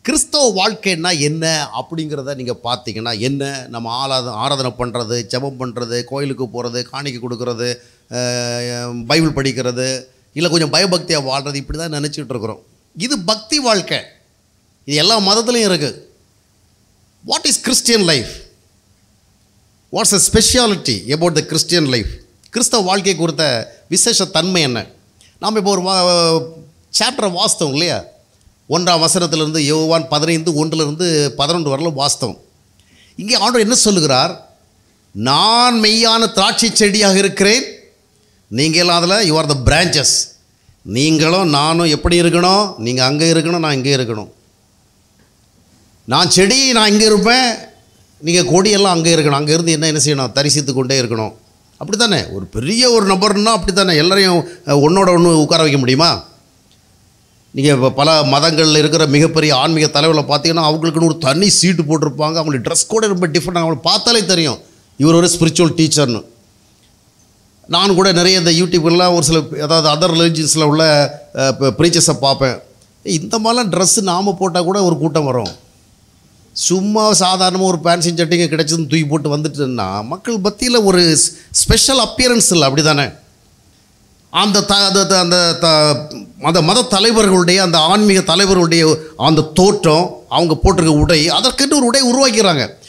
கிறிஸ்தவ வாழ்க்கைன்னா என்ன அப்படிங்கிறத நீங்கள் பார்த்தீங்கன்னா என்ன நம்ம ஆராத ஆராதனை பண்ணுறது ஜெபம் பண்ணுறது கோயிலுக்கு போகிறது காணிக்கை கொடுக்கறது அஹ், பைபிள் படிக்கிறது இல்லை கொஞ்சம் பயபக்தியாக வாழ்கிறது இப்படி தான் நினச்சிட்டு இருக்கிறோம் இது பக்தி வாழ்க்கை இது எல்லா மதத்துலையும் இருக்குது what is Christian life what's a speciality about the Christian life கிறிஸ்தவ வாழ்க்கை குறித்த விசேஷ தன்மை என்ன நாம் இப்போ ஒரு சாப்டரை வாஸ்தவம் இல்லையா ஒன்றாம் வசனத்திலிருந்து யோவான் பதினைந்து ஒன்றிலிருந்து பதினொன்று வரலும் வாஸ்தவம் இங்கே ஆண்டவர் என்ன சொல்லுகிறார் நான் மெய்யான திராட்சை செடியாக இருக்கிறேன் நீங்கள் எல்லாம் அதில் யூ ஆர் த பிரான்ச்சஸ் நீங்களும் நானும் எப்படி இருக்கணும் நீங்கள் அங்கே இருக்கணும் நான் இங்கே இருக்கணும் நான் செடி நான் இங்கே இருப்பேன் நீங்கள் கொடியெல்லாம் அங்கே இருக்கணும் அங்கே இருந்து என்ன என்ன செய்யணும் தரிசித்து கொண்டே இருக்கணும் அப்படி தானே ஒரு பெரிய ஒரு நபர்னா அப்படி தானே எல்லாரையும் அஹ், ஒண்ணோட ஒன்று உட்கார வைக்க முடியுமா நீங்கள் இப்போ பல மதங்களில் இருக்கிற மிகப்பெரிய ஆன்மீக தலைவர்களை பார்த்தீங்கன்னா அவங்களுக்குன்னு ஒரு தனி சீட்டு போட்டிருப்பாங்க அவங்களுக்கு ட்ரெஸ் கூட ரொம்ப டிஃப்ரெண்ட் அவங்களை பார்த்தாலே தெரியும் இவர் ஒரு ஸ்பிரிச்சுவல் டீச்சர்னு நான் கூட நிறைய இந்த யூடியூப்லாம் ஒரு சில அதாவது அதர் ரிலிஜியன்ஸில் உள்ள ப்ரீச்சர்ஸை பார்ப்பேன் ஏய், இந்த மாதிரிலாம் ட்ரெஸ்ஸு நாம் போட்டால் கூட ஒரு கூட்டம் வரும் சும்மா சாதாரணமாக ஒரு பேன்சின் சட்டிங்க கிடைச்சதுன்னு தூக்கி போட்டு வந்துட்டுன்னா மக்கள் மத்தியில் ஒரு ஸ்பெஷல் அப்பியரன்ஸ் இல்லை அப்படி தானே அந்த த அந்த த- அந்த த- அந்த மத தலைவர்களுடைய அந்த ஆன்மீக தலைவர்களுடைய அந்த தோற்றம் அவங்க போட்டிருக்க உடை அதற்கென்று ஒரு உடை உருவாக்கிறாங்க